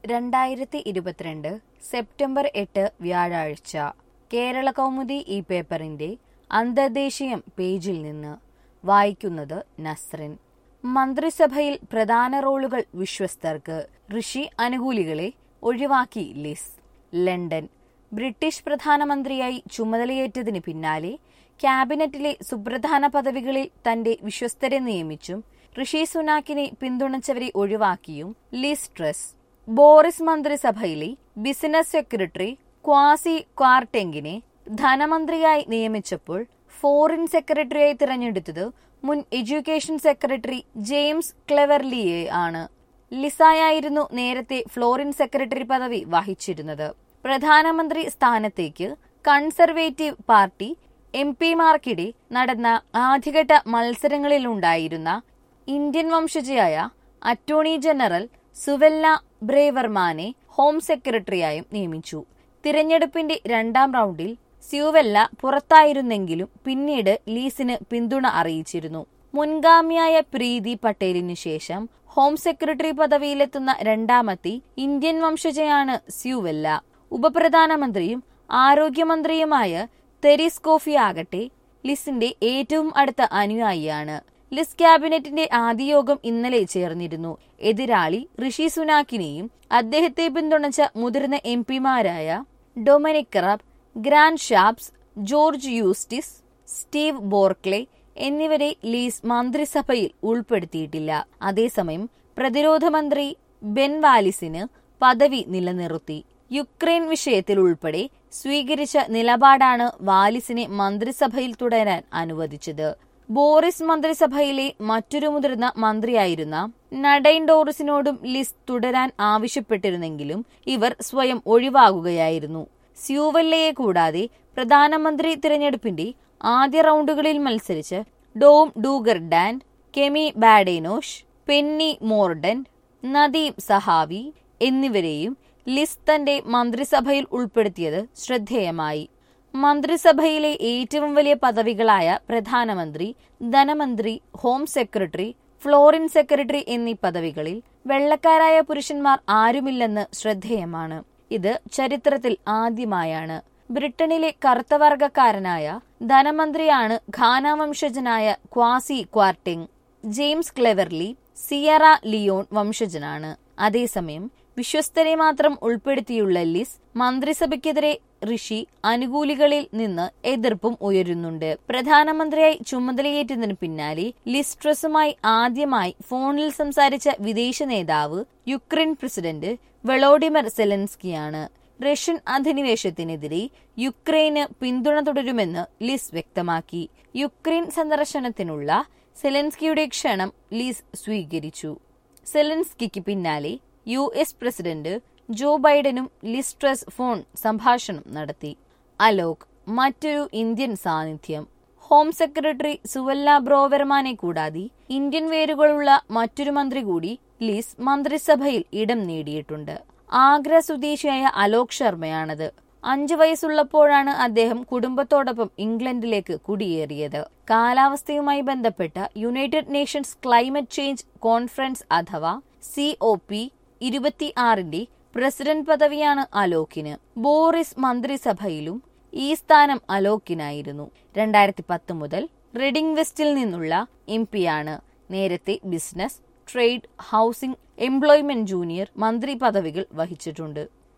രണ്ടായിരത്തി ഇരുപത്തിരണ്ട് സെപ്റ്റംബർ എട്ട് വ്യാഴാഴ്ച കേരള കൗമുദി ഈ പേപ്പറിന്റെ അന്തർദേശീയം പേജിൽ നിന്ന് വായിക്കുന്നത് നസ്രിൻ മന്ത്രിസഭയിൽ പ്രധാന റോളുകൾ വിശ്വസ്തർക്ക് ഋഷി അനുകൂലികളെ ഒഴിവാക്കി ലിസ് ലണ്ടൻ ബ്രിട്ടീഷ് പ്രധാനമന്ത്രിയായി ചുമതലയേറ്റതിന് പിന്നാലെ ക്യാബിനറ്റിലെ സുപ്രധാന പദവികളിൽ തന്റെ വിശ്വസ്തരെ നിയമിച്ചും ഋഷി സുനാക്കിനെ പിന്തുണച്ചവരെ ഒഴിവാക്കിയും ലിസ് ട്രസ് ബോറിസ് മന്ത്രിസഭയിലെ ബിസിനസ് സെക്രട്ടറി ക്വാസി ക്വാർട്ടെങ്കിനെ ധനമന്ത്രിയായി നിയമിച്ചപ്പോൾ ഫോറിൻ സെക്രട്ടറിയായി തിരഞ്ഞെടുത്തത് മുൻ എഡ്യൂക്കേഷൻ സെക്രട്ടറി ജെയിംസ് ക്ലെവർലിയെ ആണ് ലിസായായിരുന്നു നേരത്തെ ഫ്ലോറിൻ സെക്രട്ടറി പദവി വഹിച്ചിരുന്നത് പ്രധാനമന്ത്രി സ്ഥാനത്തേക്ക് കൺസർവേറ്റീവ് പാർട്ടി എം പിമാർക്കിടെ നടന്ന ആദ്യഘട്ട മത്സരങ്ങളിലുണ്ടായിരുന്ന ഇന്ത്യൻ വംശജയായ അറ്റോർണി ജനറൽ സുവെല്ല ബ്രേവർമാനെ ഹോം സെക്രട്ടറിയായും നിയമിച്ചു തിരഞ്ഞെടുപ്പിന്റെ രണ്ടാം റൗണ്ടിൽ സ്യൂവെല്ല പുറത്തായിരുന്നെങ്കിലും പിന്നീട് ലീസിന് പിന്തുണ അറിയിച്ചിരുന്നു മുൻഗാമിയായ പ്രീതി പട്ടേലിന് ശേഷം ഹോം സെക്രട്ടറി പദവിയിലെത്തുന്ന രണ്ടാമത്തെ ഇന്ത്യൻ വംശജയാണ് സ്യൂവെല്ല ഉപപ്രധാനമന്ത്രിയും ആരോഗ്യമന്ത്രിയുമായ തെരീസ് കോഫി ആകട്ടെ ലിസിന്റെ ഏറ്റവും അടുത്ത അനുയായിയാണ് ലിസ് ക്യാബിനറ്റിന്റെ ആദ്യ യോഗം ഇന്നലെ ചേർന്നിരുന്നു എതിരാളി ഋഷി സുനാക്കിനെയും അദ്ദേഹത്തെ പിന്തുണച്ച മുതിർന്ന എം പിമാരായ Dominic Raab Grant Shapps George Eustice Steve Barclay എന്നിവരെ ലീസ് മന്ത്രിസഭയിൽ ഉൾപ്പെടുത്തിയിട്ടില്ല അതേസമയം പ്രതിരോധ മന്ത്രി ബെൻ വാലിസിന് പദവി നിലനിർത്തി യുക്രൈൻ വിഷയത്തിൽ ഉൾപ്പെടെ സ്വീകരിച്ച നിലപാടാണ് വാലിസിനെ മന്ത്രിസഭയിൽ തുടരാൻ അനുവദിച്ചത് ബോറിസ് മന്ത്രിസഭയിലെ മറ്റൊരു മുതിർന്ന മന്ത്രിയായിരുന്ന നടൈൻ ഡോറിസിനോടും ലിസ് തുടരാൻ ആവശ്യപ്പെട്ടിരുന്നെങ്കിലും ഇവർ സ്വയം ഒഴിവാകുകയായിരുന്നു സ്യൂവല്ലയെ കൂടാതെ പ്രധാനമന്ത്രി തിരഞ്ഞെടുപ്പിന്റെ ആദ്യ റൗണ്ടുകളിൽ മത്സരിച്ച് ഡോം ഡൂഗർ ഡാൻ Kemi Badenoch Penny Mordaunt Nadhim Zahawi എന്നിവരെയും ലിസ് തന്റെ മന്ത്രിസഭയിൽ ഉൾപ്പെടുത്തിയത് ശ്രദ്ധേയമായി മന്ത്രിസഭയിലെ ഏറ്റവും വലിയ പദവികളായ പ്രധാനമന്ത്രി ധനമന്ത്രി ഹോം സെക്രട്ടറി ഫ്ലോറിൻ സെക്രട്ടറി എന്നീ പദവികളിൽ വെള്ളക്കാരായ പുരുഷന്മാർ ആരുമില്ലെന്ന് ശ്രദ്ധേയമാണ് ഇത് ചരിത്രത്തിൽ ആദ്യമായാണ് ബ്രിട്ടനിലെ കറുത്തവർഗക്കാരനായ ധനമന്ത്രിയാണ് ഘാന വംശജനായ Kwasi Kwarteng James Cleverly Sierra Leone വംശജനാണ് അതേസമയം വിശ്വസ്തരെ മാത്രം ഉൾപ്പെടുത്തിയുള്ള ലിസ് മന്ത്രിസഭയ്ക്കെതിരെ ഋഷി അനുകൂലികളിൽ നിന്ന് എതിർപ്പും ഉയരുന്നുണ്ട് പ്രധാനമന്ത്രിയായി ചുമതലയേറ്റതിനു പിന്നാലെ ലിസ് ട്രസുമായി ആദ്യമായി ഫോണിൽ സംസാരിച്ച വിദേശ നേതാവ് യുക്രൈൻ പ്രസിഡന്റ് വെളോഡിമർ സെലൻസ്കിയാണ് റഷ്യൻ അധിനിവേശത്തിനെതിരെ യുക്രൈന് പിന്തുണ തുടരുമെന്ന് ലിസ് വ്യക്തമാക്കി യുക്രൈൻ സന്ദർശനത്തിനുള്ള സെലൻസ്കിയുടെ ക്ഷണം ലിസ് സ്വീകരിച്ചു സെലൻസ്കിക്ക് പിന്നാലെ യു എസ് പ്രസിഡന്റ് ജോ ബൈഡനും ലിസ്ട്രസ് ഫോൺ സംഭാഷണം നടത്തി അലോക് മറ്റൊരു ഇന്ത്യൻ സാന്നിധ്യം ഹോം സെക്രട്ടറി സുവല്ല ബ്രോവർമാനെ കൂടാതെ ഇന്ത്യൻ വേരുകളുള്ള മറ്റൊരു മന്ത്രി കൂടി ലിസ് മന്ത്രിസഭയിൽ ഇടം നേടിയിട്ടുണ്ട് ആഗ്ര സ്വദേശിയായ അലോക് ശർമ്മയാണത് അഞ്ചു വയസ്സുള്ളപ്പോഴാണ് അദ്ദേഹം കുടുംബത്തോടൊപ്പം ഇംഗ്ലണ്ടിലേക്ക് കുടിയേറിയത് കാലാവസ്ഥയുമായി ബന്ധപ്പെട്ട United Nations climate change conference അഥവാ സി ഒ പി ഇരുപത്തിയാറിന്റെ പ്രസിഡന്റ് പദവിയാണ് അലോക്കിന് ബോറിസ് മന്ത്രിസഭയിലും ഈ സ്ഥാനം അലോക്കിനായിരുന്നു രണ്ടായിരത്തി പത്ത് മുതൽ റെഡിംഗ് വെസ്റ്റിൽ നിന്നുള്ള എം പിയാണ് നേരത്തെ business trade housing employment junior മന്ത്രി പദവികൾ വഹിച്ചിട്ടുണ്ട്